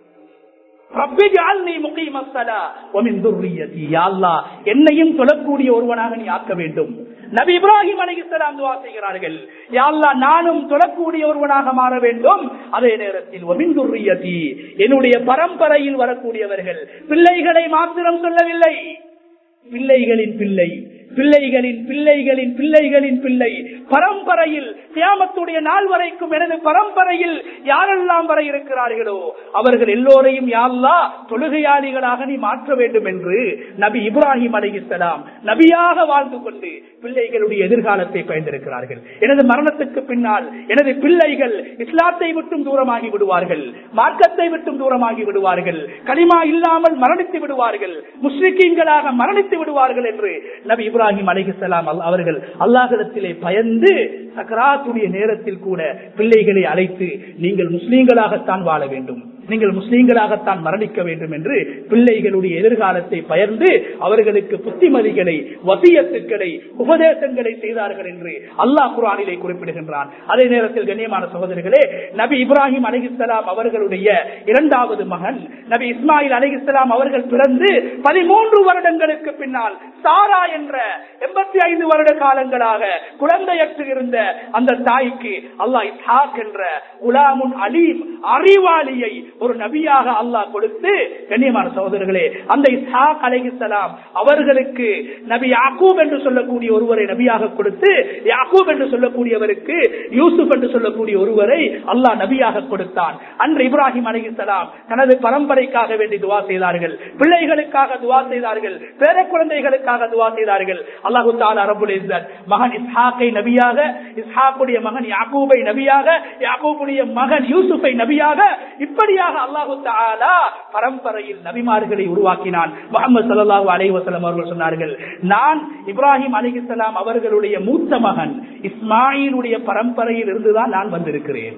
என்னையும் சொல்லக்கூடிய ஒருவனாக நீ ஆக்க வேண்டும் நபி இப்ராஹிம் அலிஸ்லாம் துவா செய்கிறார்கள் யாழ்லா நானும் சொல்லக்கூடிய ஒருவனாக மாற வேண்டும் அதே நேரத்தில் ஒமிந்துரியதி என்னுடைய பரம்பரையில் வரக்கூடியவர்கள் பிள்ளைகளை மாத்திரம் சொல்லவில்லை பிள்ளைகளின் பிள்ளை பிள்ளைகளின் பிள்ளைகளின் பிள்ளைகளின் பிள்ளை பரம்பரையில் தியாமத்துடைய நாள் வரைக்கும் எனது பரம்பரையில் யாரெல்லாம் வர இருக்கிறார்களோ அவர்கள் எல்லோரையும் யாழ்லா தொழுகையாளிகளாக நீ மாற்ற வேண்டும் என்று நபி இப்ராஹிம் அலிகிஸ்லாம் நபியாக வாழ்ந்து கொண்டு பிள்ளைகளுடைய எதிர்காலத்தை பயந்திருக்கிறார்கள் எனது மரணத்துக்கு பின்னால் எனது பிள்ளைகள் இஸ்லாத்தை விட்டும் தூரமாகி விடுவார்கள் மார்க்கத்தை விட்டும் தூரமாகி விடுவார்கள் களிமா இல்லாமல் மரணித்து விடுவார்கள் முஸ்லிக்கீன்களாக மரணித்து விடுவார்கள் என்று நபி இப்ராஹிம் அலிஹலாம் அவர்கள் அல்லாஹிடத்திலே பயந்து சக்கராத்துடைய நேரத்தில் கூட பிள்ளைகளை அழைத்து நீங்கள் முஸ்லீம்களாகத்தான் வாழ வேண்டும் நீங்கள் முஸ்லீம்களாகத்தான் மரணிக்க வேண்டும் என்று பிள்ளைகளுடைய எதிர்காலத்தை பயந்து அவர்களுக்கு புத்திமதிகளை வசியத்துக்களை உபதேசங்களை செய்தார்கள் என்று அல்லாஹ் குரானிலே குறிப்பிடுகின்றான் அதே நேரத்தில் கண்ணியமான சகோதரர்களே நபி இப்ராஹிம் அலிஹிஸ்லாம் அவர்களுடைய இரண்டாவது மகன் நபி இஸ்மாயில் அலிஹிஸ்லாம் அவர்கள் பிறந்து பதிமூன்று வருடங்களுக்கு பின்னால் சாரா என்ற எண்பத்தி ஐந்து வருட காலங்களாக குழந்தையற்று இருந்த அந்த தாய்க்கு அல்லாஹ் இஸ்ஹாக் என்ற குலாமுன் அலீம் அறிவாளியை ஒரு நபியாக அல்லாஹ் கொடுத்து கண்ணியமான சகோதரர்களே அந்த இஸ்ஹாக் அலைஹிஸ்ஸலாம் அவர்களுக்கு நபி யாக்கூப் என்று சொல்லக்கூடிய ஒருவரை நபியாக கொடுத்து யாக்கூப் என்று சொல்லக்கூடியவருக்கு யூசுப் என்று சொல்லக்கூடிய ஒருவரை அல்லாஹ் நபியாக கொடுத்தான் அன்று இப்ராஹிம் அலைஹிஸ்ஸலாம் தனது பரம்பரைக்காக வேண்டி துவா செய்தார்கள் பிள்ளைகளுக்காக துவா செய்தார்கள் பேர குழந்தைகளுக்காக துவா செய்தார்கள் அல்லாஹு தாலா ரபுல் இஸ்ஸத் மகன் இஸ்ஹாக்கை நபியாக இஸ்ஹாக்குடைய மகன் யாக்கூபை நபியாக யாக்கூபுடைய மகன் யூசுஃபை நபியாக இப்படியாக அல்லாஹு தாலா பரம்பரையில் நபிமார்களை உருவாக்கினான் முகமது சல்லாஹூ அலைவசலம் அவர்கள் சொன்னார்கள் நான் இப்ராஹிம் அலிஹிஸ்லாம் அவர்களுடைய மூத்த மகன் இஸ்மாயிலுடைய பரம்பரையில் இருந்துதான் நான் வந்திருக்கிறேன்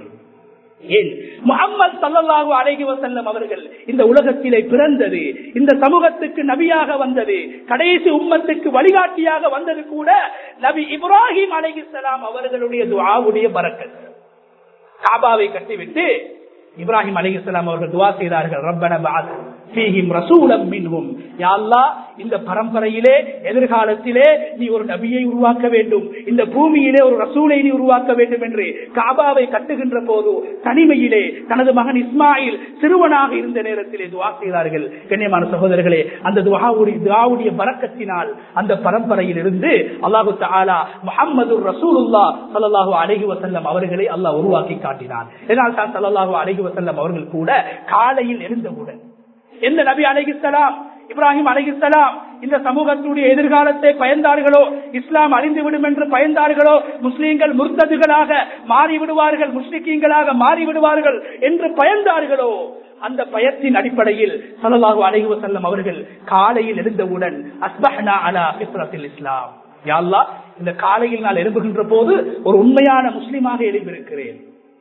ஏன் முகம்மது சல்லல்லாஹு அலைஹி வசல்லம் அவர்கள் இந்த உலகத்திலே பிறந்தது இந்த சமூகத்துக்கு நபியாக வந்தது கடைசி உம்மத்துக்கு வழிகாட்டியாக வந்தது கூட நபி இப்ராஹிம் அலைஹிஸ்லாம் அவர்களுடைய துஆவுடைய பரக்கத் காபாவை கட்டிவிட்டு இப்ராஹிம் அலிஹிஸ்லாம் அவர்கள் துவா செய்தார்கள் ரப்பன பாத் ஃபீஹிம் ரசூலம் மின்ஹும் யா அல்லாஹ் இந்த பரம்பரையிலே எதிர்காலத்திலே நீ ஒரு நபியை உருவாக்க வேண்டும் இந்த பூமியிலே ஒரு ரசூலை நீ உருவாக்க வேண்டும் என்று காபாவை கட்டுகின்ற போது தனிமையிலே தனது மகன் இஸ்மாயில் சிறுவனாக இருந்த நேரத்திலே துவா செய்தார்கள் கண்ணியமான சகோதரர்களே அந்த துவாவுடைய துவாவுடைய பறக்கத்தினால் அந்த பரம்பரையில் இருந்து அல்லாஹு தாலா முகமது ரசூலுல்லா சல்லாஹூ அலஹி வசல்லம் அவர்களை அல்லாஹ் உருவாக்கி காட்டினான் இதனால் தான் சல்லாஹூ அலஹி வசல்லம் அவர்கள் கூட காலையில் எழுந்தவுடன் எந்த நபி அலைகிஸ்லாம் இப்ராஹிம் அலைகிஸ்லாம் இந்த சமூகத்துடைய எதிர்காலத்தை பயந்தார்களோ இஸ்லாம் அழிந்துவிடும் என்று பயந்தார்களோ முஸ்லீம்கள் முர்த்ததுகளாக மாறிவிடுவார்கள் முஸ்லிக்கீங்களாக மாறிவிடுவார்கள் என்று பயந்தார்களோ அந்த பயத்தின் அடிப்படையில் சல்லாஹூ அலைஹி வசல்லம் அவர்கள் காலையில் எழுந்தவுடன் அஸ்பஹ்னா அலா பிஸ்ரத்தில் இஸ்லாம் யாழ்லா இந்த காலையில் நான் எழுப்புகின்ற போது ஒரு உண்மையான முஸ்லிமாக எழுப்பியிருக்கிறேன்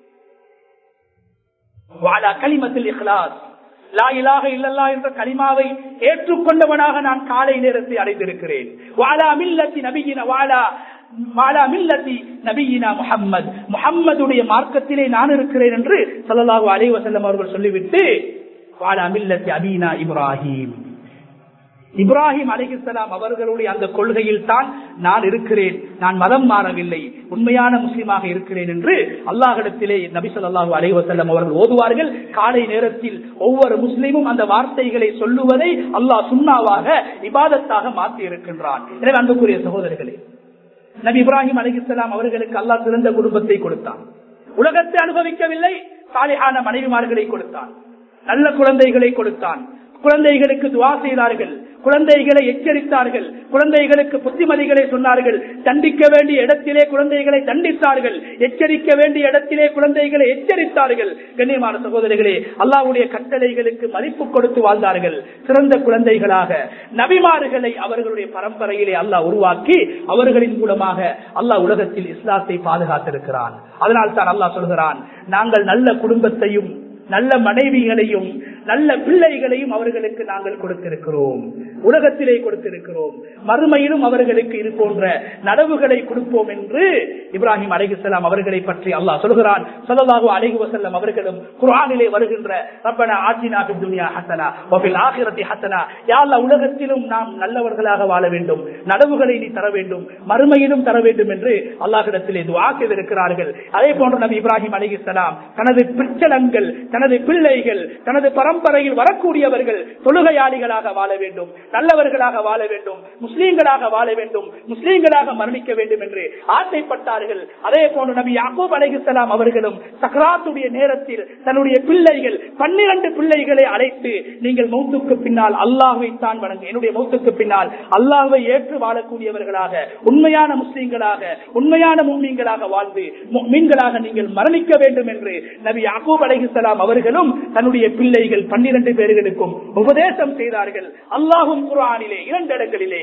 வாலா கலிமத்தில் இஹ்லாஸ் லா இலாக இல்லல்லா என்ற கலிமாவை ஏற்றுக்கொண்டவனாக நான் காலை நேரத்தை அடைந்திருக்கிறேன் வாலா மில்லத்தி நபியின வாலா வாலா மில்லத்தி நபியினா முஹம்மது முஹம்மதுடைய மார்க்கத்திலே நான் இருக்கிறேன் என்று சல்லல்லாஹு அலைஹி வஸல்லம் அவர்கள் சொல்லிவிட்டு வாலா மில்லத்தி அபீனா இப்ராஹிம் இப்ராஹிம் அலிஹிஸ்லாம் அவர்களுடைய அந்த கொள்கையில் தான் நான் இருக்கிறேன் நான் மதம் மாறவில்லை உண்மையான முஸ்லீமாக இருக்கிறேன் என்று அல்லாஹிடத்திலே நபி சொல்லாஹு அலைவசல்லம் அவர்கள் ஓதுவார்கள் காலை நேரத்தில் ஒவ்வொரு முஸ்லீமும் அந்த வார்த்தைகளை சொல்லுவதை அல்லாஹ் சுண்ணாவாக இபாதத்தாக மாற்றி இருக்கின்றான் எனவே அன்புக்குரிய சகோதரர்களே நபி இப்ராஹிம் அலிஹிஸ்லாம் அவர்களுக்கு அல்லாஹ் சிறந்த குடும்பத்தை கொடுத்தான் உலகத்தை அனுபவிக்கவில்லை சாலிஹான மனைவிமார்களை கொடுத்தான் நல்ல குழந்தைகளை கொடுத்தான் குழந்தைகளுக்கு துவா செய்தார்கள் குழந்தைகளை எச்சரித்தார்கள் குழந்தைகளுக்கு புத்திமதிகளை சொன்னார்கள் தண்டிக்க வேண்டிய இடத்திலே குழந்தைகளை தண்டித்தார்கள் எச்சரிக்க வேண்டிய இடத்திலே குழந்தைகளை எச்சரித்தார்கள் கண்ணியமான சகோதரிகளே அல்லாவுடைய கட்டளைகளுக்கு மதிப்பு கொடுத்து வாழ்ந்தார்கள் சிறந்த குழந்தைகளாக நபிமார்களை அவர்களுடைய பரம்பரையிலே அல்லாஹ் உருவாக்கி அவர்களின் மூலமாக அல்லாஹ் உலகத்தில் இஸ்லாத்தை பாதுகாத்திருக்கிறான் அதனால் தான் அல்லாஹ் சொல்கிறான் நாங்கள் நல்ல குடும்பத்தையும் நல்ல மனைவிகளையும் நல்ல பிள்ளைகளையும் அவர்களுக்கு நாங்கள் கொடுத்திருக்கிறோம் உலகத்திலே கொடுத்திருக்கிறோம் மறுமையிலும் அவர்களுக்கு இது போன்ற நனவுகளை கொடுப்போம் என்று இப்ராஹிம் அலிகுசலாம் அவர்களை பற்றி அல்லாஹ் சொல்கிறான் சொல்லலாகு அலிகு வசல்லம் அவர்களும் குரானிலே வருகின்ற ரப்பனா ஆட்சினா துனியா ஹசனா ஒபில் ஆகிரத்தி ஹசனா யாழ்ல உலகத்திலும் நாம் நல்லவர்களாக வாழ வேண்டும் நனவுகளை நீ தர வேண்டும் மறுமையிலும் தர வேண்டும் என்று அல்லாஹிடத்திலே துவா செய்திருக்கிறார்கள் அதே போன்று நபி இப்ராஹிம் அலிகுசலாம் தனது பிச்சலங்கள் தனது பிள்ளைகள் தனது பரம்பரையில் வரக்கூடியவர்கள் தொழுகையாளிகளாக வாழ வேண்டும் நல்லவர்களாக வாழ வேண்டும் முஸ்லீம்களாக வாழ வேண்டும் முஸ்லீம்களாக மரணிக்க வேண்டும் என்று ஆசைப்பட்டார்கள் அதே போன்று நபி யாக்கூப் அலைஹிஸ்லாம் அவர்களும் சக்ராத்துடைய நேரத்தில் தன்னுடைய பிள்ளைகள் பன்னிரண்டு பிள்ளைகளை அழைத்து நீங்கள் மௌத்துக்கு பின்னால் அல்லாஹை தான் வணங்க என்னுடைய மௌத்துக்கு பின்னால் அல்லாஹை ஏற்று வாழக்கூடியவர்களாக உண்மையான முஸ்லீம்களாக உண்மையான மும்மீன்களாக வாழ்ந்து மீன்களாக நீங்கள் மரணிக்க வேண்டும் என்று நபி யாக்கூப் அலைஹிஸ்லாம் அவர்களும் தன்னுடைய பிள்ளைகள் பன்னிரண்டு பேர்களுக்கும் உபதேசம் செய்தார்கள் அல்லாஹும் குரானிலே இரண்டு இடங்களிலே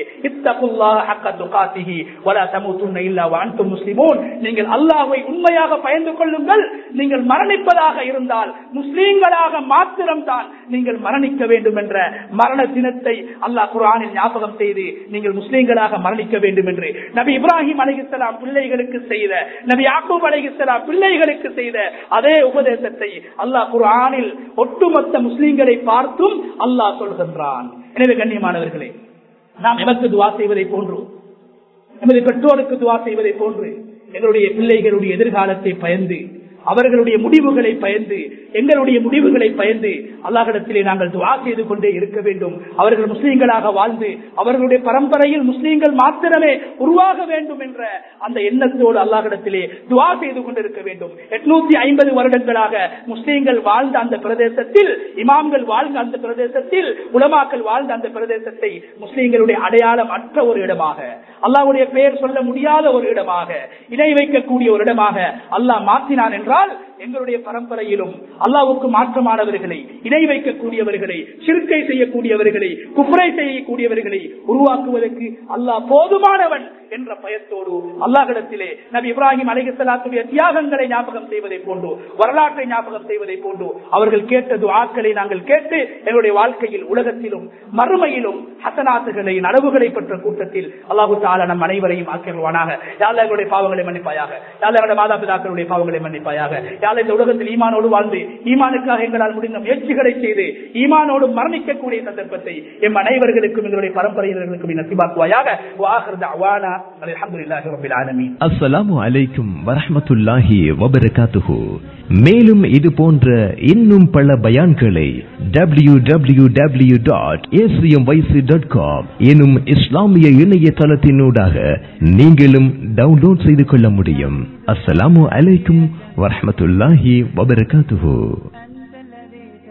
நீங்கள் அல்லாஹை உண்மையாக பயந்து கொள்ளுங்கள் நீங்கள் மரணிப்பதாக இருந்தால் முஸ்லீம்களாக மாத்திரம்தான் நீங்கள் மரணிக்க வேண்டும் என்ற மரண தினத்தை அல்லாஹ் குரானில் ஞாபகம் செய்து நீங்கள் முஸ்லீம்களாக மரணிக்க வேண்டும் என்று நபி இப்ராஹிம் அலிகலாம் பிள்ளைகளுக்கு செய்த நபி யாக்கூப் அலிகலாம் பிள்ளைகளுக்கு செய்த அதே உபதேசத்தை அல்லாஹ் குரானில் ஒட்டுமொத்த முஸ்லீம்களை பார்த்தும் அல்லாஹ் சொல்கின்றான் எனவே கண்ணியமானவர்களே நாம் எமக்கு துவா செய்வதை போன்று எமது பெற்றோருக்கு துவா செய்வதை போன்று எங்களுடைய பிள்ளைகளுடைய எதிர்காலத்தை பயந்து அவர்களுடைய முடிவுகளை பயந்து எங்களுடைய முடிவுகளை பயந்து அல்லாஹிடத்திலே நாங்கள் துவா செய்து கொண்டே இருக்க வேண்டும் அவர்கள் முஸ்லீம்களாக வாழ்ந்து அவர்களுடைய பரம்பரையில் முஸ்லீம்கள் மாத்திரமே உருவாக வேண்டும் என்ற அந்த எண்ணத்தோடு அல்லாஹிடத்திலே துவா செய்து கொண்டிருக்க வேண்டும் எட்நூத்தி ஐம்பது வருடங்களாக முஸ்லீம்கள் வாழ்ந்த அந்த பிரதேசத்தில் இமாம்கள் வாழ்ந்த அந்த பிரதேசத்தில் உலமாக்கள் வாழ்ந்த அந்த பிரதேசத்தை முஸ்லீம்களுடைய அடையாளம் அற்ற ஒரு இடமாக அல்லாவுடைய பெயர் சொல்ல முடியாத ஒரு இடமாக இணை வைக்கக்கூடிய ஒரு இடமாக அல்லாஹ் மாற்றினான் என்றால் எங்களுடைய பரம்பரையிலும் அல்லாவுக்கு மாற்றமானவர்களை இணை வைக்கக்கூடியவர்களை சிறுக்கை செய்யக்கூடியவர்களை குப்பரை செய்யக்கூடியவர்களை உருவாக்குவதற்கு அல்லாஹ் போதுமானவன் என்ற பயத்தோடு அல்லாஹிடத்திலே நபி இப்ராஹிம் அலிகலாத்துடைய தியாகங்களை ஞாபகம் செய்வதை போன்று வரலாற்றை ஞாபகம் செய்வதை போன்று அவர்கள் கேட்டது ஆட்களை நாங்கள் கேட்டு எங்களுடைய வாழ்க்கையில் உலகத்திலும் மறுமையிலும் ஹசனாத்துகளை நனவுகளை பெற்ற கூட்டத்தில் அல்லாஹு தாலா நம் அனைவரையும் ஆக்கிடுவானாக யாழ்ல எங்களுடைய பாவங்களை மன்னிப்பாயாக யாழ்ல எங்களுடைய மாதா பிதாக்களுடைய பாவங்களை மன்னிப்பாயாக யாழ்ல யாழ் இந்த உலகத்தில் ஈமானோடு வாழ்ந்து ஈமானுக்காக எங்களால் முடிந்த முயற்சிகளை செய்து ஈமானோடு மரணிக்கக்கூடிய சந்தர்ப்பத்தை எம் அனைவர்களுக்கும் எங்களுடைய பரம்பரையினர்களுக்கும் நசிபாக்குவாயாக வாஹர் அவானா அல்ஹம்துலில்லாஹி ரப்பில் ஆலமீன் அஸ்ஸலாமு அலைக்கும் வரஹ்மத்துல்லாஹி வபரகாத்துஹு மேலும் இது போன்ற இன்னும் பல பயான்களை W W W dot dot com எனும் இஸ்லாமிய இணையதளத்தினூடாக நீங்களும் டவுன்லோட் செய்து கொள்ள முடியும் அஸ்ஸலாமு அலைக்கும் வரஹ்மத்துல்லாஹி வபரகாத்துஹு